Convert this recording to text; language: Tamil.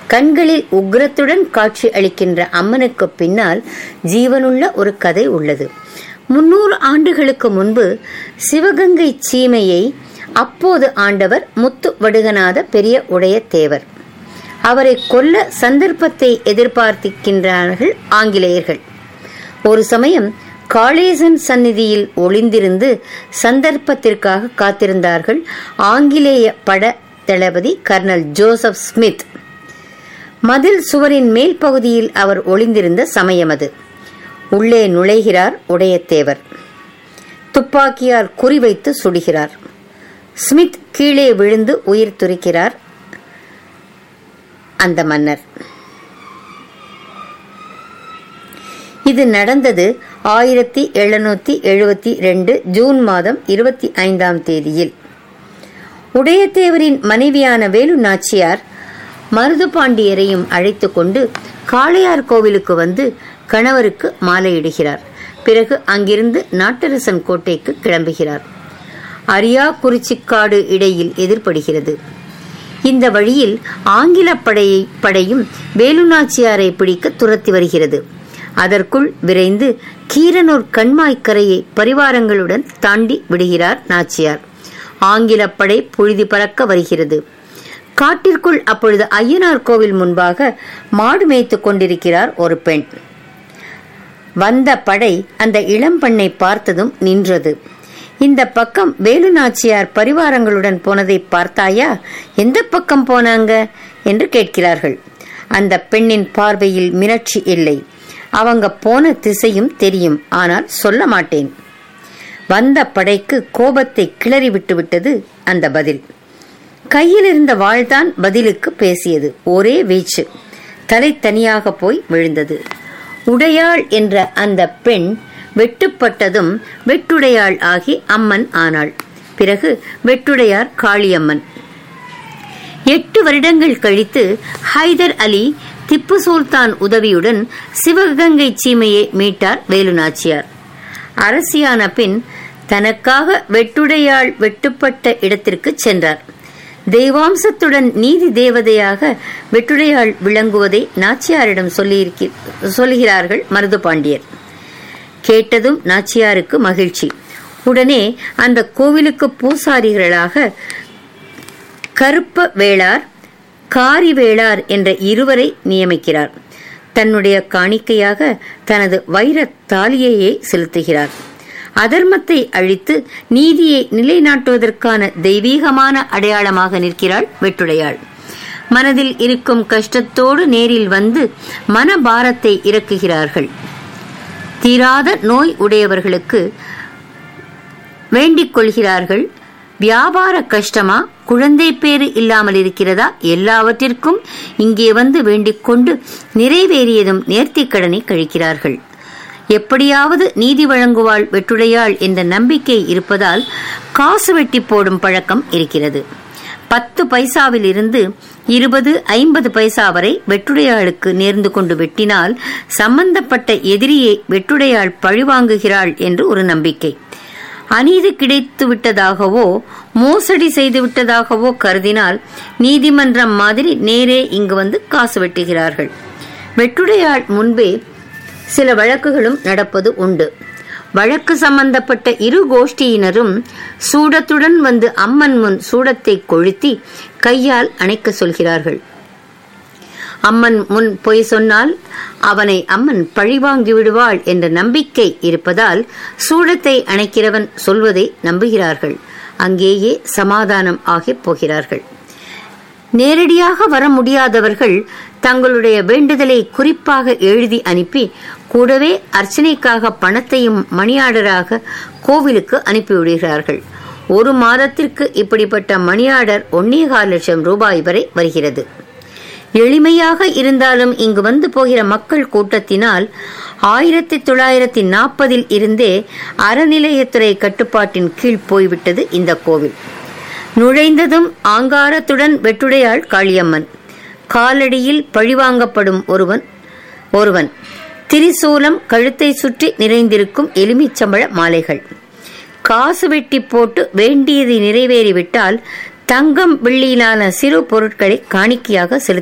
கண்களில் உக்ரத்துடன் காட்சி அளிக்கின்ற அம்மனுக்கு பின்னால் ஜீவனுள்ள ஒரு கதை உள்ளது முன்னூறு ஆண்டுகளுக்கு முன்பு சிவகங்கை சீமையை அப்போது ஆண்டவர் முத்து வடுகநாத பெரிய உடைய தேவர் அவரை கொல்ல சந்தர்ப்பத்தை எதிர்பார்த்திருக்கின்றார்கள் ஆங்கிலேயர்கள் ஒரு சமயம் காளேசன் சந்நிதியில் ஒளிந்திருந்து சந்தர்ப்பத்திற்காக காத்திருந்தார்கள் ஆங்கிலேய பட தளபதி கர்னல் ஜோசப் ஸ்மித் மதில் சுவரின் மேல் பகுதியில் அவர் ஒளிந்திருந்த சமயம் அது உள்ளே நுழைகிறார் உடையத்தேவர் துப்பாக்கியால் குறிவைத்து சுடுகிறார் ஸ்மித் கீழே விழுந்து உயிர் துரிக்கிறார் அந்த மன்னர் இது நடந்தது ஆயிரத்தி எழுநூத்தி எழுபத்தி ரெண்டு ஜூன் மாதம் இருபத்தி ஐந்தாம் தேதியில் உடையத்தேவரின் மனைவியான வேலு நாச்சியார் மருது பாண்டியரையும் அழைத்து கொண்டு காளையார் கோவிலுக்கு வந்து கணவருக்கு மாலையிடுகிறார் பிறகு அங்கிருந்து நாட்டரசன் கோட்டைக்கு கிளம்புகிறார் அரியா குறிச்சிக்காடு இடையில் எதிர்படுகிறது இந்த வழியில் ஆங்கில படையை படையும் வேலுநாச்சியாரை பிடிக்க துரத்தி வருகிறது அதற்குள் விரைந்து கீரனூர் கண்மாய்க்கரையை பரிவாரங்களுடன் தாண்டி விடுகிறார் நாச்சியார் ஆங்கில படை புழுதி பறக்க வருகிறது காட்டிற்குள் அப்பொழுது ஐயனார் கோவில் முன்பாக மாடு மேய்த்துக் கொண்டிருக்கிறார் ஒரு பெண் வந்த படை அந்த இளம்பெண்ணை பார்த்ததும் நின்றது இந்த பக்கம் வேலுநாச்சியார் பரிவாரங்களுடன் போனதை பார்த்தாயா எந்த பக்கம் போனாங்க என்று கேட்கிறார்கள் அந்த பெண்ணின் பார்வையில் மிரட்சி இல்லை அவங்க போன திசையும் தெரியும் ஆனால் சொல்ல மாட்டேன் வந்த படைக்கு கோபத்தை கிளறி விட்டு விட்டது அந்த பதில் கையில் இருந்த வாழ்தான் பதிலுக்கு பேசியது ஒரே வீச்சு தலை தனியாக போய் விழுந்தது உடையாள் என்ற அந்த பெண் வெட்டுப்பட்டதும் வெட்டுடையாள் ஆகி அம்மன் ஆனாள் பிறகு வெட்டுடையார் காளியம்மன் எட்டு வருடங்கள் கழித்து ஹைதர் அலி திப்பு சுல்தான் உதவியுடன் சிவகங்கை சீமையை மீட்டார் வேலுநாச்சியார் அரசியான பின் தனக்காக வெட்டுடையாள் வெட்டுப்பட்ட இடத்திற்கு சென்றார் தெய்வாம்சத்துடன் நீதி தேவதையாக வெட்டுடையாள் விளங்குவதை நாச்சியாரிடம் சொல்லுகிறார்கள் மருது பாண்டியர் கேட்டதும் நாச்சியாருக்கு மகிழ்ச்சி உடனே அந்த கோவிலுக்கு பூசாரிகளாக கருப்ப வேளார் காரி வேளார் என்ற இருவரை நியமிக்கிறார் தன்னுடைய காணிக்கையாக தனது வைர தாலியையே செலுத்துகிறார் அதர்மத்தை அழித்து நீதியை நிலைநாட்டுவதற்கான தெய்வீகமான அடையாளமாக நிற்கிறாள் வெட்டுடையாள் மனதில் இருக்கும் கஷ்டத்தோடு நேரில் வந்து மனபாரத்தை இறக்குகிறார்கள் தீராத நோய் உடையவர்களுக்கு வேண்டிக் கொள்கிறார்கள் வியாபார கஷ்டமா குழந்தை பேறு இல்லாமல் இருக்கிறதா எல்லாவற்றிற்கும் இங்கே வந்து வேண்டிக் கொண்டு நிறைவேறியதும் நேர்த்திக்கடனை கழிக்கிறார்கள் எப்படியாவது நீதி வழங்குவாள் வெட்டுடையாள் என்ற நம்பிக்கை இருப்பதால் காசு வெட்டி போடும் பழக்கம் இருக்கிறது பத்து பைசாவில் இருந்து இருபது ஐம்பது பைசா வரை வெட்டுடையாளுக்கு நேர்ந்து கொண்டு வெட்டினால் சம்பந்தப்பட்ட எதிரியை வெட்டுடையாள் பழிவாங்குகிறாள் என்று ஒரு நம்பிக்கை அநீதி கிடைத்து விட்டதாகவோ மோசடி செய்து விட்டதாகவோ கருதினால் நீதிமன்றம் மாதிரி நேரே இங்கு வந்து காசு வெட்டுகிறார்கள் வெட்டுடையாள் முன்பே சில வழக்குகளும் நடப்பது உண்டு வழக்கு சம்பந்தப்பட்ட இரு கோஷ்டியினரும் சூடத்துடன் வந்து அம்மன் முன் சூடத்தை கொளுத்தி கையால் அணைக்க சொல்கிறார்கள் அம்மன் முன் பொய் சொன்னால் அவனை அம்மன் பழிவாங்கி விடுவாள் என்ற நம்பிக்கை இருப்பதால் சூடத்தை அணைக்கிறவன் சொல்வதை நம்புகிறார்கள் அங்கேயே சமாதானம் ஆகிப் போகிறார்கள் நேரடியாக வர முடியாதவர்கள் தங்களுடைய வேண்டுதலை குறிப்பாக எழுதி அனுப்பி கூடவே அர்ச்சனைக்காக பணத்தையும் மணியாடராக கோவிலுக்கு அனுப்பிவிடுகிறார்கள் ஒரு மாதத்திற்கு இப்படிப்பட்ட மணியாடர் ஒன்னேகால் லட்சம் ரூபாய் வரை வருகிறது எளிமையாக இருந்தாலும் இங்கு வந்து போகிற மக்கள் கூட்டத்தினால் ஆயிரத்தி தொள்ளாயிரத்தி நாற்பதில் இருந்தே அறநிலையத்துறை கட்டுப்பாட்டின் கீழ் போய்விட்டது இந்த கோவில் நுழைந்ததும் ஆங்காரத்துடன் வெட்டுடையாள் காளியம்மன் காலடியில் பழிவாங்கப்படும் ஒருவன் ஒருவன் திரிசூலம் கழுத்தை சுற்றி நிறைந்திருக்கும் எலுமிச்சம்பழ மாலைகள் காசு வெட்டி போட்டு வேண்டியது நிறைவேறிவிட்டால் தங்கம் வெள்ளியிலான சிறு பொருட்களை காணிக்கையாக செலுத்த